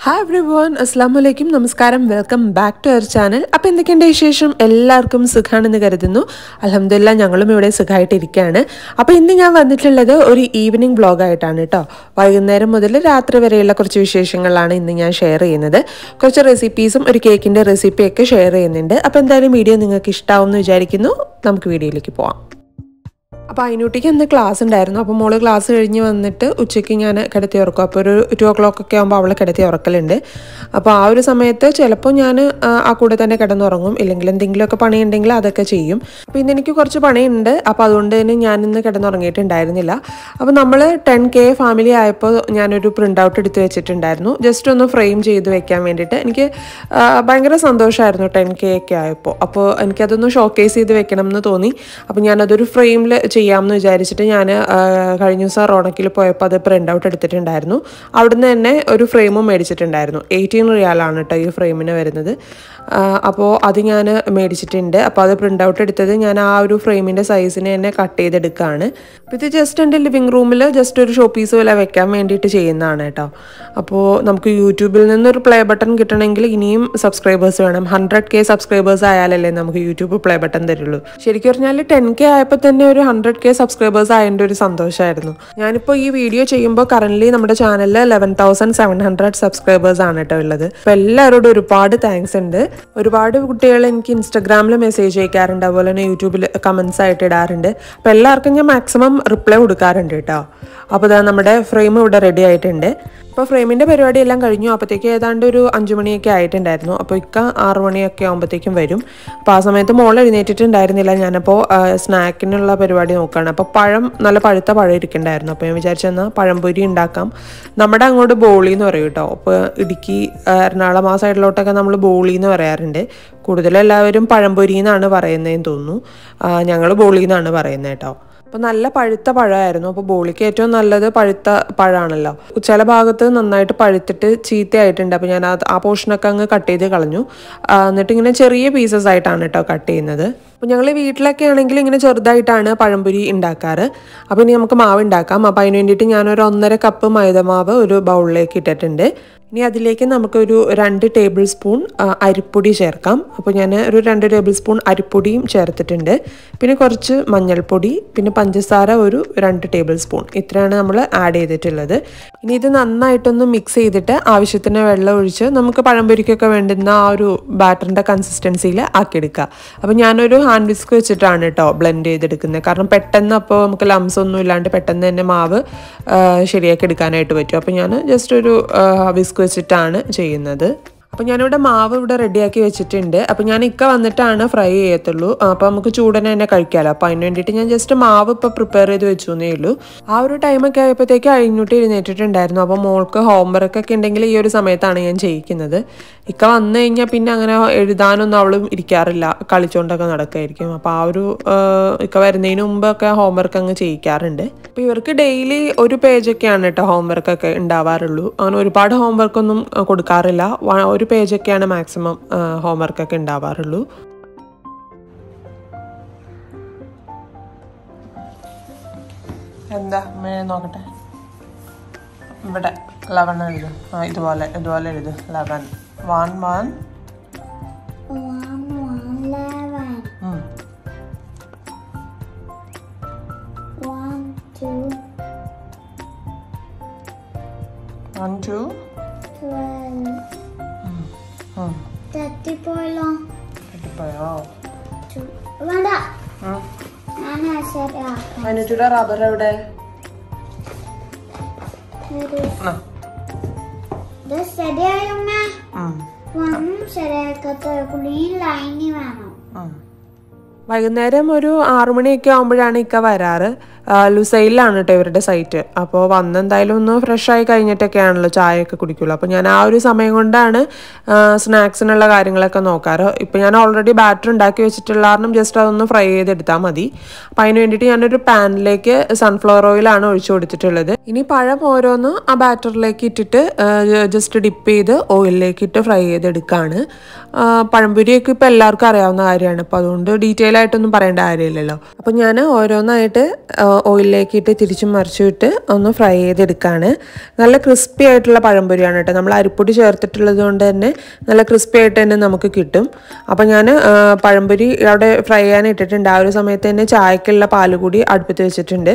Hi every one അസ്സാം വലൈക്കും നമസ്കാരം welcome back to our channel അപ്പോൾ എന്തൊക്കെയുണ്ട് വിശേഷം എല്ലാവർക്കും സുഖാണെന്ന് കരുതുന്നു അലഹമില്ല ഞങ്ങളും ഇവിടെ സുഖമായിട്ടിരിക്കുകയാണ് അപ്പോൾ ഇന്ന് ഞാൻ വന്നിട്ടുള്ളത് ഒരു ഈവനിങ് ബ്ലോഗായിട്ടാണ് കേട്ടോ വൈകുന്നേരം മുതൽ രാത്രി വരെയുള്ള കുറച്ച് വിശേഷങ്ങളാണ് ഇന്ന് ഞാൻ ഷെയർ ചെയ്യുന്നത് കുറച്ച് റെസിപ്പീസും ഒരു കേക്കിൻ്റെ റെസിപ്പിയൊക്കെ ഷെയർ ചെയ്യുന്നുണ്ട് അപ്പോൾ എന്തായാലും വീഡിയോ നിങ്ങൾക്ക് ഇഷ്ടമാവും എന്ന് വിചാരിക്കുന്നു നമുക്ക് വീഡിയോയിലേക്ക് പോവാം അപ്പോൾ അതിനൂട്ടിക്ക് അന്ന് ക്ലാസ് ഉണ്ടായിരുന്നു അപ്പോൾ മോള് ക്ലാസ് കഴിഞ്ഞ് വന്നിട്ട് ഉച്ചയ്ക്ക് ഞാൻ കിടത്തി ഉറക്കും അപ്പോൾ ഒരു ടു ഓ ക്ലോക്ക് ഒക്കെ ആകുമ്പോൾ അവളെ കിടത്തി ഉറക്കലുണ്ട് അപ്പോൾ ആ ഒരു സമയത്ത് ചിലപ്പോൾ ഞാൻ ആ കൂടെ തന്നെ കിടന്നുറങ്ങും ഇല്ലെങ്കിൽ എന്തെങ്കിലുമൊക്കെ പണിയുണ്ടെങ്കിൽ അതൊക്കെ ചെയ്യും അപ്പോൾ ഇന്ന് എനിക്ക് കുറച്ച് പണിയുണ്ട് അപ്പോൾ അതുകൊണ്ട് തന്നെ ഞാനിന്ന് കിടന്നുറങ്ങിയിട്ടുണ്ടായിരുന്നില്ല അപ്പോൾ നമ്മൾ ടെൻ കെ ഫാമിലി ആയപ്പോൾ ഞാനൊരു പ്രിൻ്റ് ഔട്ട് എടുത്ത് വെച്ചിട്ടുണ്ടായിരുന്നു ജസ്റ്റ് ഒന്ന് ഫ്രെയിം ചെയ്ത് വെക്കാൻ വേണ്ടിയിട്ട് എനിക്ക് ആ, ഭയങ്കര സന്തോഷമായിരുന്നു ടെൻ കെ ഒക്കെ ആയപ്പോൾ അപ്പോൾ എനിക്കതൊന്ന് ഷോക്കേസ് ചെയ്ത് വെക്കണം എന്ന് തോന്നി അപ്പോൾ ഞാനതൊരു ഫ്രെയിമിൽ ചെയ്യാമെന്ന് വിചാരിച്ചിട്ട് ഞാൻ കഴിഞ്ഞ ദിവസം റോണക്കിൽ പോയപ്പോൾ അത് പ്രിൻ്റ് ഔട്ട് എടുത്തിട്ടുണ്ടായിരുന്നു അവിടുന്ന് തന്നെ ഒരു ഫ്രെയിമും മേടിച്ചിട്ടുണ്ടായിരുന്നു എയ്റ്റീൻ റിയാലാണ് കേട്ടോ ഈ ഫ്രെയിമിന് വരുന്നത് ആ, അപ്പോൾ അത് ഞാൻ മേടിച്ചിട്ടുണ്ട് അപ്പോൾ അത് പ്രിൻ്റ് ഔട്ട് എടുത്തത് ഞാൻ ആ ഒരു ഫ്രെയിമിൻ്റെ സൈസിന് തന്നെ കട്ട് ചെയ്തെടുക്കുകയാണ് അപ്പോൾ ഇത് ജസ്റ്റ് എൻ്റെ ലിവിങ് റൂമിൽ ജസ്റ്റ് ഒരു ഷോ പീസ് പോലെ വെക്കാൻ വേണ്ടിയിട്ട് ചെയ്യുന്നതാണ് കേട്ടോ അപ്പോൾ നമുക്ക് യൂട്യൂബിൽ നിന്നൊരു പ്ലേ ബട്ടൺ കിട്ടണമെങ്കിൽ ഇനിയും സബ്സ്ക്രൈബേഴ്സ് വേണം ഹൺഡ്രഡ് കെ സബ്സ്ക്രൈബേഴ്സ് ആയാലല്ലേ നമുക്ക് യൂട്യൂബ് പ്ലേ ബട്ടൺ തരുള്ളൂ ശരിക്കും പറഞ്ഞാൽ ടെൻ കെ ആയപ്പോൾ തന്നെ ഒരു ഹൺഡ്രഡ് കെ സബ്സ്ക്രൈബേഴ്സ് ആയതിൻ്റെ ഒരു സന്തോഷമായിരുന്നു ഞാനിപ്പോൾ ഈ വീഡിയോ ചെയ്യുമ്പോൾ കറൻ്റ്ലി നമ്മുടെ ചാനലിൽ eleven thousand seven hundred subscribers ആണ് കേട്ടോ ഉള്ളത് അപ്പോൾ എല്ലാവരോടും ഒരുപാട് താങ്ക്സ് ഉണ്ട് ഒരുപാട് കുട്ടികൾ എനിക്ക് ഇൻസ്റ്റഗ്രാമിൽ മെസ്സേജ് അയക്കാറുണ്ട് അതുപോലെ തന്നെ യൂട്യൂബിൽ കമൻസ് ആയിട്ട് ഇടാറുണ്ട് അപ്പോൾ എല്ലാവർക്കും ഞാൻ മാക്സിമം റിപ്ലൈ കൊടുക്കാറുണ്ട് കേട്ടോ അപ്പോൾ ഇതാ നമ്മുടെ ഫ്രെയിം ഇവിടെ റെഡി ആയിട്ടുണ്ട് അപ്പോൾ ഫ്രെയിമിൻ്റെ പരിപാടി എല്ലാം കഴിഞ്ഞു അപ്പോഴത്തേക്ക് ഏതാണ്ട് ഒരു അഞ്ച് മണിയൊക്കെ ആയിട്ടുണ്ടായിരുന്നു അപ്പോൾ ഇക്ക ആറ് മണിയൊക്കെ ആകുമ്പോഴത്തേക്കും വരും അപ്പോൾ ആ സമയത്ത് മോൾ എഴുന്നേറ്റിട്ടുണ്ടായിരുന്നില്ല ഞാനപ്പോൾ സ്നാക്കിനുള്ള പരിപാടി നോക്കുകയാണ് അപ്പോൾ പഴം നല്ല പഴുത്ത പഴം ഇരിക്കണ്ടായിരുന്നു അപ്പോൾ ഞാൻ വിചാരിച്ചെന്നാൽ പഴംപൊരി ഉണ്ടാക്കാം നമ്മുടെ അങ്ങോട്ട് ബോളി എന്ന് പറയും കേട്ടോ അപ്പോൾ ഇടുക്കി ആ, എറണാകുളം ആ സൈഡിലോട്ടൊക്കെ നമ്മൾ ബോളി എന്ന് പറയാറുണ്ട് കൂടുതലും എല്ലാവരും പഴംപൊരി എന്നാണ് പറയുന്നതെന്ന് തോന്നുന്നു ഞങ്ങൾ ബോളി എന്നാണ് പറയുന്നത് കേട്ടോ അപ്പോൾ നല്ല പഴുത്ത പഴമായിരുന്നു അപ്പോൾ ബോളിക്ക് ഏറ്റവും നല്ലത് പഴുത്ത പഴമാണല്ലോ ചില ഭാഗത്ത് നന്നായിട്ട് പഴുത്തിട്ട് ചീത്തയായിട്ടുണ്ട് അപ്പോൾ ഞാൻ അത് ആ പോർഷനൊക്കെ അങ്ങ് കട്ട് ചെയ്ത് കളഞ്ഞു ആ, എന്നിട്ട് ഇങ്ങനെ ചെറിയ പീസസ് ആയിട്ടാണ് കേട്ടോ കട്ട് ചെയ്യുന്നത് അപ്പോൾ ഞങ്ങൾ വീട്ടിലൊക്കെ ആണെങ്കിൽ ഇങ്ങനെ ചെറുതായിട്ടാണ് പഴംപൊരി ഉണ്ടാക്കാറ് അപ്പോൾ ഇനി നമുക്ക് മാവ് ഉണ്ടാക്കാം അപ്പോൾ അതിന് വേണ്ടിയിട്ട് ഞാനൊരു ഒന്നര കപ്പ് മൈദമാവ് ഒരു ബൗളിലേക്ക് ഇട്ടിട്ടുണ്ട് ഇനി അതിലേക്ക് നമുക്കൊരു രണ്ട് ടേബിൾ സ്പൂൺ ആ, അരിപ്പൊടി ചേർക്കാം അപ്പോൾ ഞാൻ ഒരു രണ്ട് ടേബിൾ സ്പൂൺ അരിപ്പൊടിയും ചേർത്തിട്ടുണ്ട് പിന്നെ കുറച്ച് മഞ്ഞൾപ്പൊടി പിന്നെ പഞ്ചസാര ഒരു രണ്ട് ടേബിൾ സ്പൂൺ ഇത്രയാണ് നമ്മൾ ആഡ് ചെയ്തിട്ടുള്ളത് ഇനി ഇത് നന്നായിട്ടൊന്ന് മിക്സ് ചെയ്തിട്ട് ആവശ്യത്തിന് വെള്ളം ഒഴിച്ച് നമുക്ക് പഴംപൊരിക്കൊക്കെ വേണ്ടുന്ന ആ ഒരു ബാറ്ററിൻ്റെ കൺസിസ്റ്റൻസിയിൽ ആക്കിയെടുക്കുക അപ്പോൾ ഞാനൊരു ഹാൻഡ് വിസ്ക് വെച്ചിട്ടാണ് കേട്ടോ ബ്ലെൻഡ് ചെയ്തെടുക്കുന്നത് കാരണം പെട്ടെന്ന് അപ്പോൾ നമുക്ക് ലംസ് ഒന്നും ഇല്ലാണ്ട് പെട്ടെന്ന് തന്നെ മാവ് ആ, ശരിയാക്കി എടുക്കാനായിട്ട് പറ്റും അപ്പോൾ ഞാൻ ജസ്റ്റ് ഒരു വിസ്ക് വെച്ചിട്ടാണ് ചെയ്യുന്നത് അപ്പോൾ ഞാനിവിടെ മാവ് ഇവിടെ റെഡിയാക്കി വെച്ചിട്ടുണ്ട് അപ്പോൾ ഞാൻ ഇക്ക വന്നിട്ടാണ് ഫ്രൈ ചെയ്യത്തുള്ളൂ അപ്പോൾ നമുക്ക് ചൂടനെ തന്നെ കഴിക്കാമല്ലോ അപ്പോൾ അതിന് വേണ്ടിയിട്ട് ഞാൻ ജസ്റ്റ് മാവ് ഇപ്പോൾ പ്രിപ്പയർ ചെയ്ത് വെച്ചു എന്നേ ഉള്ളൂ ആ ഒരു ടൈമൊക്കെ ആയപ്പോഴത്തേക്ക് അഴിഞ്ഞൂട്ടി എഴുന്നേറ്റിട്ടുണ്ടായിരുന്നു അപ്പോൾ മോൾക്ക് ഹോംവർക്ക് ഒക്കെ ഉണ്ടെങ്കിൽ ഈ ഒരു സമയത്താണ് ഞാൻ ചെയ്യിക്കുന്നത് ഇക്ക വന്നു കഴിഞ്ഞാൽ പിന്നെ അങ്ങനെ എഴുതാനൊന്നും അവളും ഇരിക്കാറില്ല കളിച്ചുകൊണ്ടൊക്കെ നടക്കുമായിരിക്കും അപ്പോൾ ആ ഒരു ആ, ഇക്ക വരുന്നതിന് മുമ്പൊക്കെ ഹോംവർക്ക് അങ്ങ് ചെയ്യിക്കാറുണ്ട് അപ്പോൾ ഇവർക്ക് ഡെയിലി ഒരു പേജൊക്കെയാണ് കേട്ടോ ഹോംവർക്കൊക്കെ ഉണ്ടാവാറുള്ളൂ അങ്ങനെ ഒരുപാട് ഹോംവർക്കൊന്നും ആ, കൊടുക്കാറില്ല വ- ഒരു പേജൊക്കെയാണ് മാക്സിമം ഹോംവർക്കൊക്കെ ഉണ്ടാവാറുള്ളൂ എന്താ നോക്കട്ടെ ഇവിടെ ലെവൻ എഴുതും ആ ഇതുപോലെ ഇതുപോലെ എഴുതും eleven one one One, one, eleven. One, two, one two twelve. തെറ്റിപ്പോയല്ലോ കിട്ടിപ്പോയോ Two. വേണ്ട ഞാൻ ശരിയാക്കാം അതിനിട്ടൂടെ റബ്ബർ എവിടെ ഒരു ആ. ഇത് ശരിയായമ്മ ഉം. ഒന്നും ശരിയാക്കാത്ത ഈ ലൈനി വേണം വൈകുന്നേരം ഒരു ആറുമണിയൊക്കെ ആകുമ്പോഴാണ് ഇക്ക വരാറ് ആ, ലുസൈലിലാണ് കേട്ടോ ഇവരുടെ സൈറ്റ് അപ്പോൾ വന്ന് എന്തായാലും ഒന്ന് ഫ്രഷ് ആയി കഴിഞ്ഞിട്ടൊക്കെയാണല്ലോ ചായയൊക്കെ കുടിക്കുള്ളൂ അപ്പോൾ ഞാൻ ആ ഒരു സമയം കൊണ്ടാണ് സ്നാക്സിനുള്ള കാര്യങ്ങളൊക്കെ നോക്കാറ് ഇപ്പോൾ ഞാൻ ഓൾറെഡി ബാറ്റർ ഉണ്ടാക്കി വെച്ചിട്ടുള്ള കാരണം ജസ്റ്റ് അതൊന്ന് ഫ്രൈ ചെയ്തെടുത്താൽ മതി അപ്പോൾ അതിന് വേണ്ടിയിട്ട് ഞാനൊരു പാനിലേക്ക് സൺഫ്ലവർ ഓയിലാണ് ഒഴിച്ചു കൊടുത്തിട്ടുള്ളത് ഇനി പഴം ഓരോന്ന് ആ ബാറ്ററിലേക്ക് ഇട്ടിട്ട് ജസ്റ്റ് ഡിപ്പ് ചെയ്ത് ഓയിലിലേക്ക് ഇട്ട് ഫ്രൈ ചെയ്തെടുക്കുകയാണ് ആ, പഴംപൊരിയൊക്കെ ഇപ്പോൾ എല്ലാവർക്കും അറിയാവുന്ന കാര്യമാണ് അപ്പോൾ അതുകൊണ്ട് ഡീറ്റെയിൽ ആയിട്ടൊന്നും പറയേണ്ട കാര്യമില്ലല്ലോ അപ്പോൾ ഞാൻ ഓരോന്നായിട്ട് ആ, ഓയിലിലേക്ക് ഇട്ട് തിരിച്ചും മറിച്ചിട്ട് ഒന്ന് ഫ്രൈ ചെയ്തെടുക്കുകയാണ് നല്ല ക്രിസ്പി ആയിട്ടുള്ള പഴംപൊരിയാണ് കേട്ടോ നമ്മൾ അരിപ്പൊടി ചേർത്തിട്ടുള്ളത് കൊണ്ട് തന്നെ നല്ല ക്രിസ്പി ആയിട്ട് തന്നെ നമുക്ക് കിട്ടും അപ്പോൾ ഞാൻ പഴംപൊരി അവിടെ ഫ്രൈ ചെയ്യാൻ ഇട്ടിട്ടുണ്ട് ആ ഒരു സമയത്ത് തന്നെ ചായക്കുള്ള പാല് കൂടി അടുപ്പത്ത് വെച്ചിട്ടുണ്ട്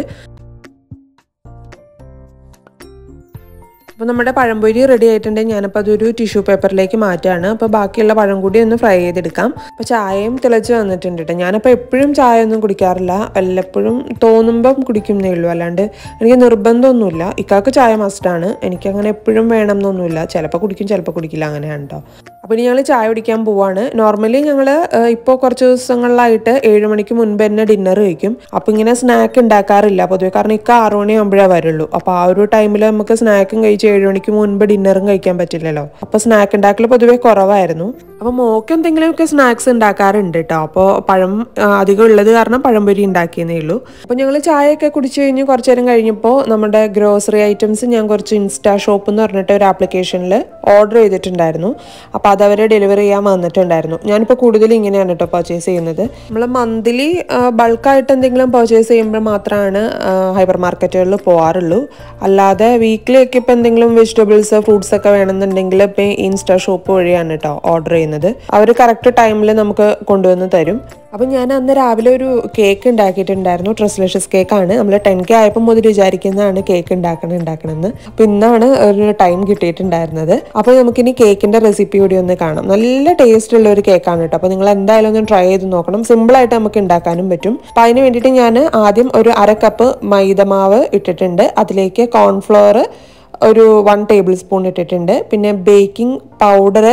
അപ്പോൾ നമ്മുടെ പഴംപൊരി റെഡി ആയിട്ടുണ്ടെങ്കിൽ ഞാനപ്പോൾ അതൊരു ടിഷ്യൂ പേപ്പറിലേക്ക് മാറ്റുകയാണ് അപ്പോൾ ബാക്കിയുള്ള പഴം കൂടി ഒന്ന് ഫ്രൈ ചെയ്തെടുക്കാം അപ്പോൾ ചായയും തിളച്ച് വന്നിട്ടുണ്ട് കേട്ടോ ഞാനപ്പോൾ എപ്പോഴും ചായ ഒന്നും കുടിക്കാറില്ല വല്ലപ്പോഴും തോന്നുമ്പം കുടിക്കുന്നേ ഉള്ളൂ അല്ലാണ്ട് എനിക്ക് നിർബന്ധമൊന്നുമില്ല ഇക്കാക്ക് ചായ മസ്റ്റാണ് എനിക്കങ്ങനെ എപ്പോഴും വേണം എന്നൊന്നുമില്ല ചിലപ്പോൾ കുടിക്കും ചിലപ്പോൾ കുടിക്കില്ല അങ്ങനെയാണ് കേട്ടോ അപ്പോൾ ഇനി ഞങ്ങൾ ചായ കുടിക്കാൻ പോവാണ് നോർമലി ഞങ്ങൾ ഇപ്പോൾ കുറച്ച് ദിവസങ്ങളിലായിട്ട് ഏഴ് മണിക്ക് മുൻപ് തന്നെ ഡിന്നർ കഴിക്കും അപ്പോൾ ഇങ്ങനെ സ്നാക്ക് ഉണ്ടാക്കാറില്ല പൊതുവെ കാരണം ഇക്ക ആറു മണിയാകുമ്പോഴേ വരുള്ളൂ അപ്പോൾ ആ ഒരു ടൈമിൽ നമുക്ക് സ്നാക്കും കഴിച്ച് ഏഴ് മണിക്ക് മുൻപ് ഡിന്നറും കഴിക്കാൻ പറ്റില്ലല്ലോ അപ്പോൾ സ്നാക്ക് ഉണ്ടാക്കൽ പൊതുവെ കുറവായിരുന്നു അപ്പോൾ മോക്ക് എന്തെങ്കിലുമൊക്കെ സ്നാക്സ് ഉണ്ടാക്കാറുണ്ട് കേട്ടോ അപ്പോൾ പഴം ആ, അധികം ഉള്ളത് കാരണം പഴംപൊരി ഉണ്ടാക്കിയെന്നേ ഉള്ളൂ അപ്പോൾ ഞങ്ങൾ ചായയൊക്കെ കുടിച്ചു കഴിഞ്ഞ് കുറച്ച് നേരം കഴിഞ്ഞപ്പോൾ നമ്മുടെ ഗ്രോസറി ഐറ്റംസ് ഞാൻ കുറച്ച് ഇൻസ്റ്റാ ഷോപ്പ് എന്ന് പറഞ്ഞിട്ട് ഒരു ആപ്ലിക്കേഷനിൽ ഓർഡർ ചെയ്തിട്ടുണ്ടായിരുന്നു അപ്പോൾ അതവരെ ഡെലിവറി ചെയ്യാൻ വന്നിട്ടുണ്ടായിരുന്നു ഞാനിപ്പോൾ കൂടുതൽ ഇങ്ങനെയാണ് കേട്ടോ പർച്ചേസ് ചെയ്യുന്നത് നമ്മൾ മന്ത്ലി ബൾക്കായിട്ട് എന്തെങ്കിലും പർച്ചേസ് ചെയ്യുമ്പോൾ മാത്രമാണ് ഹൈപ്പർ മാർക്കറ്റുകളിൽ പോകാറുള്ളൂ അല്ലാതെ വീക്കിലി ഒക്കെ ഇപ്പോൾ എന്തെങ്കിലും വെജിറ്റബിൾസ് ഫ്രൂട്ട്സ് ഒക്കെ വേണമെന്നുണ്ടെങ്കിൽ ഇപ്പോൾ ഇൻസ്റ്റാ ഷോപ്പ് വഴിയാണ് കേട്ടോ ഓർഡർ ചെയ്യുന്നത് അവർ കറക്റ്റ് ടൈമിൽ നമുക്ക് കൊണ്ടുവന്ന് തരും അപ്പം ഞാൻ അന്ന് രാവിലെ ഒരു കേക്ക് ഉണ്ടാക്കിയിട്ടുണ്ടായിരുന്നു ട്രസ്ലെഷ്യസ് കേക്കാണ് നമ്മൾ ടെൻ കെ ആയപ്പോൾ മുതൽ വിചാരിക്കുന്നതാണ് കേക്ക് ഉണ്ടാക്കണം ഉണ്ടാക്കണമെന്ന് അപ്പം ഇന്നാണ് ഒരു ടൈം കിട്ടിയിട്ടുണ്ടായിരുന്നത് അപ്പോൾ നമുക്കിനി കേക്കിൻ്റെ റെസിപ്പി കൂടി ഒന്ന് കാണാം നല്ല ടേസ്റ്റ് ഉള്ള ഒരു കേക്കാണ് കേട്ടോ അപ്പോൾ നിങ്ങൾ എന്തായാലും ഒന്ന് ട്രൈ ചെയ്ത് നോക്കണം സിമ്പിളായിട്ട് നമുക്ക് ഉണ്ടാക്കാനും പറ്റും അപ്പം അതിന് വേണ്ടിയിട്ട് ഞാൻ ആദ്യം ഒരു അര കപ്പ് മൈദമാവ് ഇട്ടിട്ടുണ്ട് അതിലേക്ക് കോൺഫ്ലവർ ഒരു വൺ ടേബിൾ സ്പൂൺ ഇട്ടിട്ടുണ്ട് പിന്നെ baking powder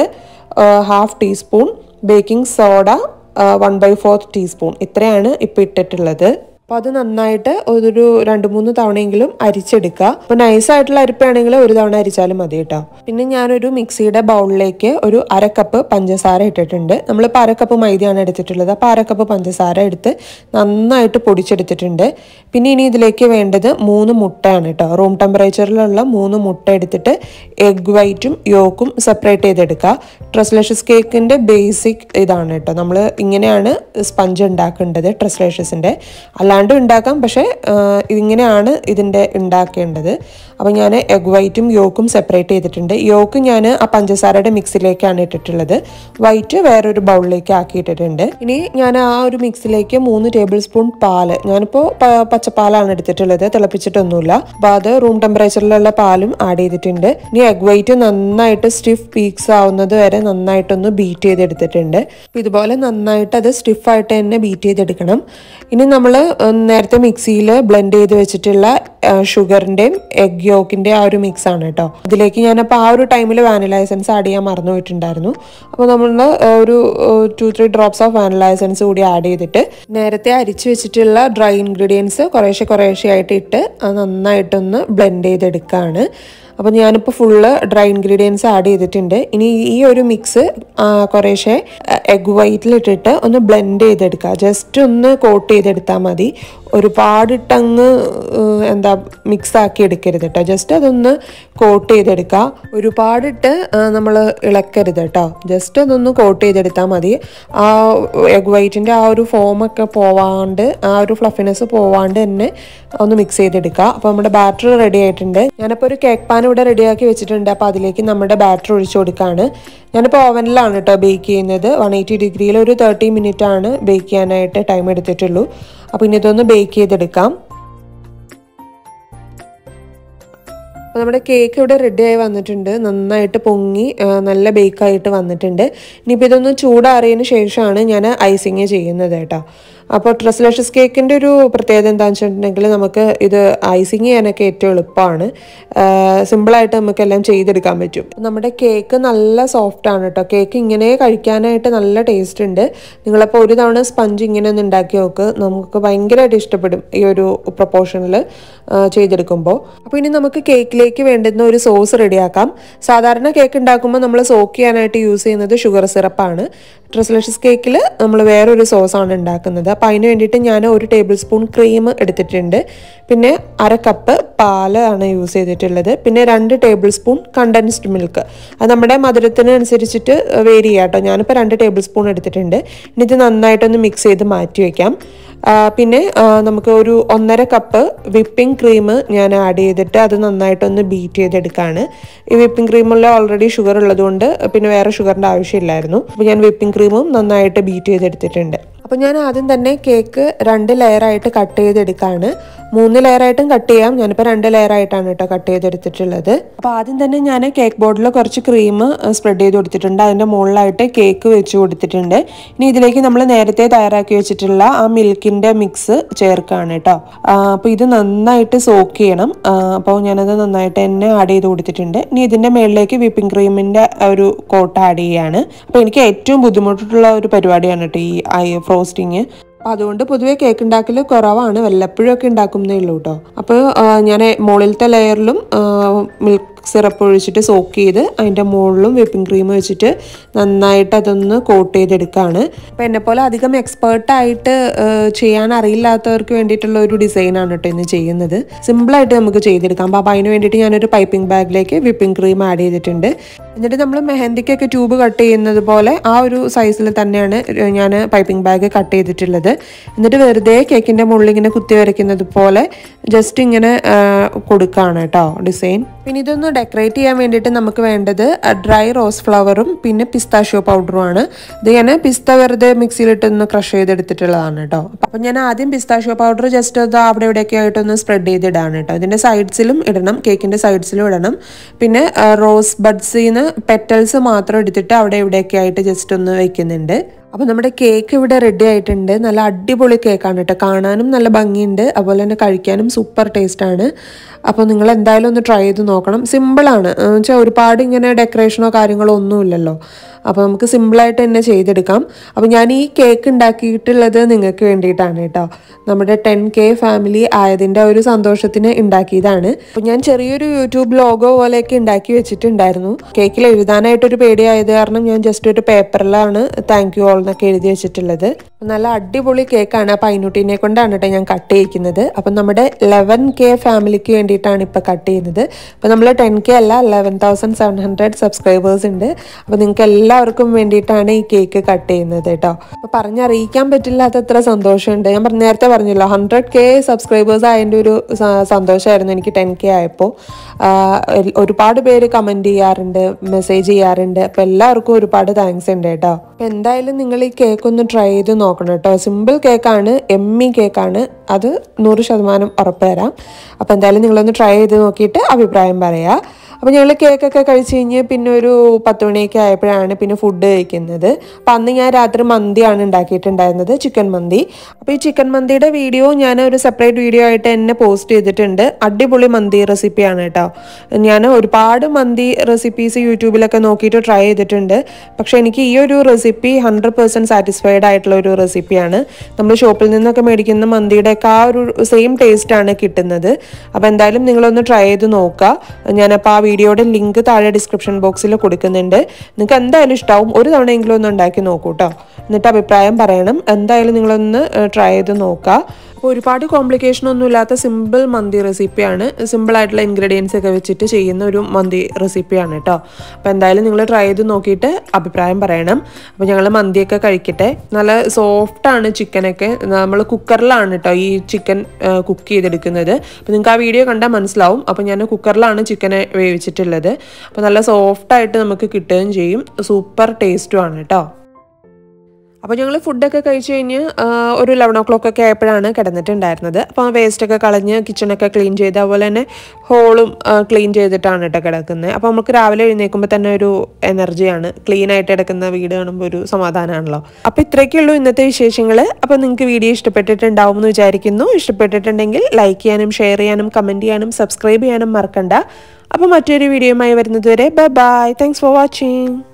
half teaspoon baking soda one by fourth teaspoon ഇത്രയാണ് ഇപ്പം ഇട്ടിട്ടുള്ളത് അപ്പോൾ അത് നന്നായിട്ട് ഒരു രണ്ട് മൂന്ന് തവണയെങ്കിലും അരിച്ചെടുക്കുക അപ്പോൾ നൈസായിട്ടുള്ള അരിപ്പാണെങ്കിൽ ഒരു തവണ അരിച്ചാലും മതി കേട്ടോ പിന്നെ ഞാനൊരു മിക്സിയുടെ ബൗളിലേക്ക് ഒരു അര കപ്പ് പഞ്ചസാര ഇട്ടിട്ടുണ്ട് നമ്മളിപ്പോൾ അര കപ്പ് മൈദയാണ് എടുത്തിട്ടുള്ളത് അപ്പോൾ അര കപ്പ് പഞ്ചസാര എടുത്ത് നന്നായിട്ട് പൊടിച്ചെടുത്തിട്ടുണ്ട് പിന്നെ ഇനി ഇതിലേക്ക് വേണ്ടത് മൂന്ന് മുട്ടയാണ് കേട്ടോ റൂം ടെമ്പറേച്ചറിലുള്ള മൂന്ന് മുട്ട എടുത്തിട്ട് എഗ് വൈറ്റും യോക്കും സെപ്പറേറ്റ് ചെയ്തെടുക്കുക ട്രസ്ലേഷ്യസ് കേക്കിൻ്റെ ബേസിക് ഇതാണ് കേട്ടോ നമ്മൾ ഇങ്ങനെയാണ് സ്പഞ്ച് ഉണ്ടാക്കേണ്ടത് ട്രസ്ലേഷ്യസിൻ്റെ അല്ലാണ്ട് ഉണ്ടാക്കാം പക്ഷേ ആ, ഇതിങ്ങനെയാണ് ഇതിൻ്റെ ഉണ്ടാക്കേണ്ടത് അപ്പോൾ ഞാൻ എഗ് വൈറ്റും യോക്കും സെപ്പറേറ്റ് ചെയ്തിട്ടുണ്ട് യോക്ക് ഞാൻ ആ പഞ്ചസാരയുടെ മിക്സിലേക്കാണ് ഇട്ടിട്ടുള്ളത് വൈറ്റ് വേറൊരു ബൗളിലേക്ക് ആക്കിയിട്ടിട്ടുണ്ട് ഇനി ഞാൻ ആ ഒരു മിക്സിലേക്ക് മൂന്ന് ടേബിൾ സ്പൂൺ പാല് ഞാനിപ്പോൾ പ- പച്ചപ്പാലാണ് എടുത്തിട്ടുള്ളത് തിളപ്പിച്ചിട്ടൊന്നുമില്ല അപ്പോൾ അത് റൂം ടെമ്പറേച്ചറിലുള്ള പാലും ആഡ് ചെയ്തിട്ടുണ്ട് ഇനി എഗ് വൈറ്റ് നന്നായിട്ട് സ്റ്റിഫ് പീക്സ് ആവുന്നത് വരെ നന്നായിട്ടൊന്ന് ബീറ്റ് ചെയ്തെടുത്തിട്ടുണ്ട് അപ്പോൾ ഇതുപോലെ നന്നായിട്ട് അത് സ്റ്റിഫായിട്ട് തന്നെ ബീറ്റ് ചെയ്തെടുക്കണം ഇനി നമ്മൾ നേരത്തെ മിക്സിയിൽ ബ്ലെൻഡ് ചെയ്ത് വെച്ചിട്ടുള്ള ഷുഗറിൻ്റെയും എഗ് യോക്കിൻ്റെ ആ ഒരു മിക്സ് ആണ് കേട്ടോ അതിലേക്ക് ഞാനപ്പോൾ ആ ഒരു ടൈമിൽ വാനില എസൻസ് ആഡ് ചെയ്യാൻ മറന്നു പോയിട്ടുണ്ടായിരുന്നു അപ്പോൾ നമ്മൾ ഒരു two three drops of vanilla essence കൂടി ആഡ് ചെയ്തിട്ട് നേരത്തെ അരിച്ചു വെച്ചിട്ടുള്ള ഡ്രൈ ഇൻഗ്രീഡിയൻസ് കുറേശ്ശെ കുറേശ്ശെ ആയിട്ട് ഇട്ട് അത് നന്നായിട്ടൊന്ന് ബ്ലെൻഡ് ചെയ്തെടുക്കുകയാണ് അപ്പോൾ ഞാനിപ്പോൾ ഫുള്ള് ഡ്രൈ ഇൻഗ്രീഡിയൻസ് ആഡ് ചെയ്തിട്ടുണ്ട് ഇനി ഈ ഒരു മിക്സ് കുറേശ്ശെ എഗ് വൈറ്റിലിട്ടിട്ട് ഒന്ന് ബ്ലെൻഡ് ചെയ്തെടുക്കുക ജസ്റ്റ് ഒന്ന് കോട്ട് ചെയ്തെടുത്താൽ മതി ഒരുപാടിട്ടങ്ങ് ഏഹ്, എന്താ മിക്സ് ആക്കി എടുക്കരുത് കേട്ടോ ജസ്റ്റ് അതൊന്ന് കോട്ട് ചെയ്തെടുക്കുക ഒരുപാടിട്ട് നമ്മൾ ഇളക്കരുത് കേട്ടോ ജസ്റ്റ് അതൊന്ന് കോട്ട് ചെയ്തെടുത്താൽ മതി ആ എഗ് വൈറ്റിൻ്റെ ആ ഒരു ഫോമൊക്കെ പോവാണ്ട് ആ ഒരു ഫ്ലഫിനെസ് പോവാണ്ട് തന്നെ ഒന്ന് മിക്സ് ചെയ്തെടുക്കുക അപ്പോൾ നമ്മുടെ ബാറ്റർ റെഡി ആയിട്ടുണ്ട് ഞാനിപ്പോൾ ഒരു കേക്ക് പാൻ ഇവിടെ റെഡിയാക്കി വെച്ചിട്ടുണ്ട് അപ്പോൾ അതിലേക്ക് നമ്മുടെ ബാറ്റർ ഒഴിച്ചു കൊടുക്കുകയാണ് ഞാനിപ്പോൾ ഓവനിലാണ് കേട്ടോ ബേക്ക് ചെയ്യുന്നത് വൺ എയ്റ്റി ഡിഗ്രിയിൽ ഒരു തേർട്ടി മിനിറ്റ് ആണ് ബേക്ക് ചെയ്യാനായിട്ട് ടൈം എടുത്തിട്ടുള്ളൂ അപ്പോൾ ഇനി ഇതൊന്ന് ബേക്ക് ചെയ്തെടുക്കാം അപ്പോൾ നമ്മുടെ കേക്ക് ഇവിടെ റെഡി ആയി വന്നിട്ടുണ്ട് നന്നായിട്ട് പൊങ്ങി ആ, നല്ല ബേക്കായിട്ട് വന്നിട്ടുണ്ട് ഇനിയിപ്പോൾ ഇതൊന്ന് ചൂടാറിയതിന് ശേഷമാണ് ഞാൻ ഐസിങ് ചെയ്യുന്നത് കേട്ടോ അപ്പോൾ ട്രസ്ലഷസ് കേക്കിൻ്റെ ഒരു പ്രത്യേകത എന്താണെന്ന് വെച്ചിട്ടുണ്ടെങ്കിൽ നമുക്ക് ഇത് ഐസിങ് ചെയ്യാനൊക്കെ ഏറ്റവും എളുപ്പമാണ് സിമ്പിളായിട്ട് നമുക്കെല്ലാം ചെയ്തെടുക്കാൻ പറ്റും നമ്മുടെ കേക്ക് നല്ല സോഫ്റ്റ് ആണ് കേട്ടോ കേക്ക് ഇങ്ങനെ കഴിക്കാനായിട്ട് നല്ല ടേസ്റ്റ് ഉണ്ട് നിങ്ങളപ്പോൾ ഒരു തവണ സ്പഞ്ച് ഇങ്ങനെ ഒന്ന് ഉണ്ടാക്കി നോക്ക് നമുക്ക് ഭയങ്കരമായിട്ട് ഇഷ്ടപ്പെടും ഈ ഒരു പ്രൊപ്പോർഷനിൽ ചെയ്തെടുക്കുമ്പോൾ അപ്പോൾ ഇനി നമുക്ക് കേക്കിലേക്ക് വേണ്ടുന്ന ഒരു സോസ് റെഡിയാക്കാം സാധാരണ കേക്ക് ഉണ്ടാക്കുമ്പോൾ നമ്മൾ സോക്ക് ചെയ്യാനായിട്ട് യൂസ് ചെയ്യുന്നത് ഷുഗർ സിറപ്പാണ് ട്രസ്ലഷസ് കേക്കിൽ നമ്മൾ വേറൊരു സോസാണ് ഉണ്ടാക്കുന്നത് അപ്പോൾ അതിന് വേണ്ടിയിട്ട് ഞാൻ ഒരു ടേബിൾ സ്പൂൺ ക്രീം എടുത്തിട്ടുണ്ട് പിന്നെ അര കപ്പ് പാല് ആണ് യൂസ് ചെയ്തിട്ടുള്ളത് പിന്നെ രണ്ട് ടേബിൾ സ്പൂൺ കണ്ടൻസ്ഡ് മിൽക്ക് അത് നമ്മുടെ മധുരത്തിനനുസരിച്ചിട്ട് വേരി ചെയ്യാം കേട്ടോ ഞാനിപ്പോൾ രണ്ട് ടേബിൾ സ്പൂൺ എടുത്തിട്ടുണ്ട് ഇനി ഇത് നന്നായിട്ടൊന്ന് മിക്സ് ചെയ്ത് മാറ്റി വയ്ക്കാം ആ, പിന്നെ ആ, നമുക്ക് ഒരു ഒന്നര കപ്പ് വിപ്പിംഗ് ക്രീം ഞാൻ ആഡ് ചെയ്തിട്ട് അത് നന്നായിട്ടൊന്ന് ബീറ്റ് ചെയ്തെടുക്കുകയാണ് ഈ വിപ്പിംഗ് ക്രീമിൽ ഓൾറെഡി ഷുഗർ ഉള്ളതുകൊണ്ട് പിന്നെ വേറെ ഷുഗറിൻ്റെ ആവശ്യമില്ലായിരുന്നു അപ്പോൾ ഞാൻ വിപ്പിംഗ് ക്രീമും നന്നായിട്ട് ബീറ്റ് ചെയ്തെടുത്തിട്ടുണ്ട് അപ്പോൾ ഞാൻ ആദ്യം തന്നെ കേക്ക് രണ്ട് ലെയറായിട്ട് കട്ട് ചെയ്തെടുക്കുകയാണ് മൂന്ന് ലെയറായിട്ടും കട്ട് ചെയ്യാം ഞാനിപ്പോൾ രണ്ട് ലെയറായിട്ടാണ് കേട്ടോ കട്ട് ചെയ്തെടുത്തിട്ടുള്ളത് അപ്പോൾ ആദ്യം തന്നെ ഞാൻ കേക്ക് ബോർഡിൽ കുറച്ച് ക്രീം സ്പ്രെഡ് ചെയ്ത് കൊടുത്തിട്ടുണ്ട് അതിൻ്റെ മുകളിലായിട്ട് കേക്ക് വെച്ച് കൊടുത്തിട്ടുണ്ട് ഇനി ഇതിലേക്ക് നമ്മൾ നേരത്തെ തയ്യാറാക്കി വെച്ചിട്ടുള്ള ആ മിൽക്കിൻ്റെ മിക്സ് ചേർക്കുകയാണ് കേട്ടോ അപ്പോൾ ഇത് നന്നായിട്ട് സോക്ക് ചെയ്യണം ആ, അപ്പോൾ ഞാനത് നന്നായിട്ട് തന്നെ ആഡ് ചെയ്ത് കൊടുത്തിട്ടുണ്ട് ഇനി ഇതിൻ്റെ മുകളിലേക്ക് വിപ്പിംഗ് ക്രീമിൻ്റെ ഒരു കോട്ട് ആഡ് ചെയ്യാണ് അപ്പോൾ എനിക്ക് ഏറ്റവും ബുദ്ധിമുട്ടുള്ള ഒരു പരിപാടിയാണ് കേട്ടോ ഈ ഐ ഫ്രോസ്റ്റിങ് അപ്പോൾ അതുകൊണ്ട് പൊതുവേ കേക്ക് ഉണ്ടാക്കൽ കുറവാണ് വല്ലപ്പോഴും ഒക്കെ ഉണ്ടാക്കുന്നേ ഉള്ളൂ കേട്ടോ അപ്പോൾ ഞാൻ മുകളിലത്തെ ലെയറിലും മിൽക്ക് സിറപ്പ് ഒഴിച്ചിട്ട് സോക്ക് ചെയ്ത് അതിൻ്റെ മുകളിലും വിപ്പിംഗ് ക്രീം വെച്ചിട്ട് നന്നായിട്ട് അതൊന്ന് കോട്ട് ചെയ്തെടുക്കുകയാണ് അപ്പോൾ എന്നെപ്പോലെ അധികം എക്സ്പേർട്ടായിട്ട് ചെയ്യാൻ അറിയില്ലാത്തവർക്ക് വേണ്ടിയിട്ടുള്ള ഒരു ഡിസൈനാണ് കേട്ടോ ഇന്ന് ചെയ്യുന്നത് സിമ്പിളായിട്ട് നമുക്ക് ചെയ്തെടുക്കാം അപ്പോൾ അതിന് വേണ്ടിയിട്ട് ഞാനൊരു പൈപ്പിംഗ് ബാഗിലേക്ക് വിപ്പിംഗ് ക്രീം ആഡ് ചെയ്തിട്ടുണ്ട് എന്നിട്ട് നമ്മൾ മെഹന്തിക്കൊക്കെ ട്യൂബ് കട്ട് ചെയ്യുന്നത് പോലെ ആ ഒരു സൈസിൽ തന്നെയാണ് ഞാൻ പൈപ്പിംഗ് ബാഗ് കട്ട് ചെയ്തിട്ടുള്ളത് എന്നിട്ട് വെറുതെ കേക്കിൻ്റെ മുകളിൽ ഇങ്ങനെ കുത്തി വരയ്ക്കുന്നത് പോലെ ജസ്റ്റ് ഇങ്ങനെ ആ, കൊടുക്കുകയാണ് കേട്ടോ ഡിസൈൻ പിന്നെ ഇതൊന്ന് ഡെക്കറേറ്റ് ചെയ്യാൻ വേണ്ടിയിട്ട് നമുക്ക് വേണ്ടത് ഡ്രൈ റോസ് ഫ്ലവറും പിന്നെ പിസ്താഷ്യോ പൗഡറുമാണ് ഇത് ഞാൻ പിസ്ത വെറുതെ മിക്സിയിലിട്ടൊന്ന് ക്രഷ് ചെയ്തെടുത്തിട്ടുള്ളതാണ് കേട്ടോ അപ്പം ഞാൻ ആദ്യം പിസ്താഷ്യോ പൗഡർ ജസ്റ്റ് അത് അവിടെ ഇവിടെയൊക്കെ ആയിട്ടൊന്ന് സ്പ്രെഡ് ചെയ്തിടാണ് കേട്ടോ ഇതിൻ്റെ സൈഡ്സിലും ഇടണം കേക്കിൻ്റെ സൈഡ്സിലും ഇടണം പിന്നെ റോസ് ബഡ്സിൽ നിന്ന് പെറ്റൽസ് മാത്രം എടുത്തിട്ട് അവിടെ ഇവിടെയൊക്കെ ആയിട്ട് ജസ്റ്റ് ഒന്ന് വെക്കുന്നുണ്ട് അപ്പോൾ നമ്മുടെ കേക്ക് ഇവിടെ റെഡി ആയിട്ടുണ്ട് നല്ല അടിപൊളി കേക്കാണ് കേട്ടോ കാണാനും നല്ല ഭംഗിയുണ്ട് അതുപോലെ തന്നെ കഴിക്കാനും സൂപ്പർ ടേസ്റ്റാണ് അപ്പോൾ നിങ്ങൾ എന്തായാലും ഒന്ന് ട്രൈ ചെയ്ത് നോക്കണം സിമ്പിളാണ് വെച്ചാൽ ഒരുപാട് ഇങ്ങനെ ഡെക്കറേഷനോ കാര്യങ്ങളോ ഒന്നുമില്ലല്ലോ അപ്പോൾ നമുക്ക് സിമ്പിളായിട്ട് തന്നെ ചെയ്തെടുക്കാം അപ്പോൾ ഞാൻ ഈ കേക്ക് ഉണ്ടാക്കിയിട്ടുള്ളത് നിങ്ങൾക്ക് വേണ്ടിയിട്ടാണ് കേട്ടോ നമ്മുടെ ടെൻ കെ ഫാമിലി ആയതിൻ്റെ ഒരു സന്തോഷത്തിന് ഉണ്ടാക്കിയതാണ് അപ്പോൾ ഞാൻ ചെറിയൊരു യൂട്യൂബ് ലോഗോ പോലെയൊക്കെ ഉണ്ടാക്കി വെച്ചിട്ടുണ്ടായിരുന്നു കേക്കിൽ എഴുതാനായിട്ടൊരു പേടിയായത് കാരണം ഞാൻ ജസ്റ്റ് ഒരു പേപ്പറിലാണ് താങ്ക് യു ഓൾ എന്നൊക്കെ എഴുതി വെച്ചിട്ടുള്ളത് നല്ല അടിപൊളി കേക്കാണ് അപ്പോൾ അതിനുട്ടീനെ കൊണ്ടാണ് കേട്ടോ ഞാൻ കട്ട് ചെയ്യിക്കുന്നത് അപ്പം നമ്മുടെ ലെവൻ കെ ഫാമിലിക്ക് വേണ്ടിയിട്ടാണ് ഇപ്പോൾ കട്ട് ചെയ്യുന്നത് അപ്പോൾ നമ്മൾ ടെൻ കെ അല്ല eleven thousand seven hundred subscribers ഉണ്ട് അപ്പോൾ നിങ്ങൾക്ക് എല്ലാവർക്കും വേണ്ടിയിട്ടാണ് ഈ കേക്ക് കട്ട് ചെയ്യുന്നത് കേട്ടോ അപ്പോൾ പറഞ്ഞറിയിക്കാൻ പറ്റില്ലാത്തത്ര സന്തോഷമുണ്ട് ഞാൻ പറഞ്ഞ നേരത്തെ പറഞ്ഞല്ലോ ഹൺഡ്രഡ് കെ സബ്സ്ക്രൈബേഴ്സ് ആയതിൻ്റെ ഒരു സ- സന്തോഷമായിരുന്നു എനിക്ക് ടെൻ കെ ആയപ്പോൾ ഒരുപാട് പേര് കമൻറ്റ് ചെയ്യാറുണ്ട് മെസ്സേജ് ചെയ്യാറുണ്ട് അപ്പോൾ എല്ലാവർക്കും ഒരുപാട് താങ്ക്സ് ഉണ്ട് കേട്ടോ അപ്പോൾ എന്തായാലും നിങ്ങൾ ഈ കേക്ക് ഒന്ന് ട്രൈ ചെയ്ത് നോക്കണം കേട്ടോ സിമ്പിൾ കേക്കാണ് എമ്മി കേക്കാണ് അത് നൂറ് ശതമാനം ഉറപ്പ് തരാം അപ്പോൾ എന്തായാലും നിങ്ങളൊന്ന് ട്രൈ ചെയ്ത് നോക്കിയിട്ട് അഭിപ്രായം പറയാം അപ്പോൾ ഞങ്ങൾ കേക്കൊക്കെ കഴിച്ച് കഴിഞ്ഞ് പിന്നെ ഒരു പത്ത് മണിയൊക്കെ ആയപ്പോഴാണ് പിന്നെ ഫുഡ് കഴിക്കുന്നത് അപ്പോൾ അന്ന് ഞാൻ രാത്രി മന്തിയാണ് ഉണ്ടാക്കിയിട്ടുണ്ടായിരുന്നത് ചിക്കൻ മന്തി അപ്പോൾ ഈ ചിക്കൻ മന്തിയുടെ വീഡിയോ ഞാൻ ഒരു സെപ്പറേറ്റ് വീഡിയോ ആയിട്ട് തന്നെ പോസ്റ്റ് ചെയ്തിട്ടുണ്ട് അടിപൊളി മന്തി റെസിപ്പിയാണ് കേട്ടോ ഞാൻ ഒരുപാട് മന്തി റെസിപ്പീസ് യൂട്യൂബിലൊക്കെ നോക്കിയിട്ട് ട്രൈ ചെയ്തിട്ടുണ്ട് പക്ഷേ എനിക്ക് ഈ ഒരു റെസിപ്പി ഹൺഡ്രഡ് പെർസെൻറ്റ് സാറ്റിസ്ഫൈഡ് ആയിട്ടുള്ള ഒരു റെസിപ്പിയാണ് നമ്മൾ ഷോപ്പിൽ നിന്നൊക്കെ മേടിക്കുന്ന മന്തിയുടെയൊക്കെ ആ ഒരു സെയിം ടേസ്റ്റ് ആണ് കിട്ടുന്നത് അപ്പോൾ എന്തായാലും നിങ്ങളൊന്ന് ട്രൈ ചെയ്ത് നോക്കുക ഞാനപ്പോൾ ആ വീഡിയോയുടെ ലിങ്ക് താഴെ ഡിസ്ക്രിപ്ഷൻ ബോക്സിൽ കൊടുക്കുന്നുണ്ട് നിങ്ങൾക്ക് എന്തായാലും ഇഷ്ടമാവും ഒരു തവണയെങ്കിലും ഒന്ന് ഉണ്ടാക്കി നോക്കൂ കേട്ടോ എന്നിട്ട് അഭിപ്രായം പറയണം എന്തായാലും നിങ്ങളൊന്ന് ട്രൈ ചെയ്ത് നോക്കുക അപ്പോൾ ഒരുപാട് കോംപ്ലിക്കേഷൻ ഒന്നും ഇല്ലാത്ത സിമ്പിൾ മന്തി റെസിപ്പിയാണ് സിമ്പിൾ ആയിട്ടുള്ള ഇൻഗ്രീഡിയൻസ് ഒക്കെ വെച്ചിട്ട് ചെയ്യുന്ന ഒരു മന്തി റെസിപ്പിയാണ് കേട്ടോ അപ്പോൾ എന്തായാലും നിങ്ങൾ ട്രൈ ചെയ്ത് നോക്കിയിട്ട് അഭിപ്രായം പറയണം അപ്പോൾ ഞങ്ങൾ മന്തിയൊക്കെ കഴിക്കട്ടെ നല്ല സോഫ്റ്റാണ് ചിക്കനൊക്കെ നമ്മൾ കുക്കറിലാണ് കേട്ടോ ഈ ചിക്കൻ കുക്ക് ചെയ്തെടുക്കുന്നത് അപ്പോൾ നിങ്ങൾക്ക് ആ വീഡിയോ കണ്ടാൽ മനസ്സിലാവും അപ്പോൾ ഞാൻ കുക്കറിലാണ് ചിക്കനെ വേവിച്ചിട്ടുള്ളത് അപ്പോൾ നല്ല സോഫ്റ്റായിട്ട് നമുക്ക് കിട്ടുകയും ചെയ്യും സൂപ്പർ ടേസ്റ്റുമാണ് കേട്ടോ അപ്പോൾ ഞങ്ങൾ ഫുഡൊക്കെ കഴിച്ച് കഴിഞ്ഞ് ആ, ഒരു ലെവൻ ഓ ക്ലോക്ക് ഒക്കെ ആയപ്പോഴാണ് കിടന്നിട്ടുണ്ടായിരുന്നത് അപ്പോൾ ആ വേസ്റ്റൊക്കെ കളഞ്ഞ് കിച്ചണൊക്കെ ക്ലീൻ ചെയ്ത് അതുപോലെ തന്നെ ഹോളും ക്ലീൻ ചെയ്തിട്ടാണ് കേട്ടോ കിടക്കുന്നത് അപ്പോൾ നമുക്ക് രാവിലെ എഴുന്നേൽക്കുമ്പോൾ തന്നെ ഒരു എനർജിയാണ് ക്ലീൻ ആയിട്ട് കിടക്കുന്ന വീട് കാണുമ്പോൾ ഒരു സമാധാനമാണല്ലോ അപ്പോൾ ഇത്രയൊക്കെയുള്ളൂ ഇന്നത്തെ വിശേഷങ്ങൾ അപ്പോൾ നിങ്ങൾക്ക് വീഡിയോ ഇഷ്ടപ്പെട്ടിട്ടുണ്ടാവും എന്ന് വിചാരിക്കുന്നു ഇഷ്ടപ്പെട്ടിട്ടുണ്ടെങ്കിൽ ലൈക്ക് ചെയ്യാനും ഷെയർ ചെയ്യാനും കമൻറ്റ് ചെയ്യാനും സബ്സ്ക്രൈബ് ചെയ്യാനും മറക്കണ്ട അപ്പോൾ മറ്റൊരു വീഡിയോയുമായി വരുന്നത് വരെ bye bye thanks for watching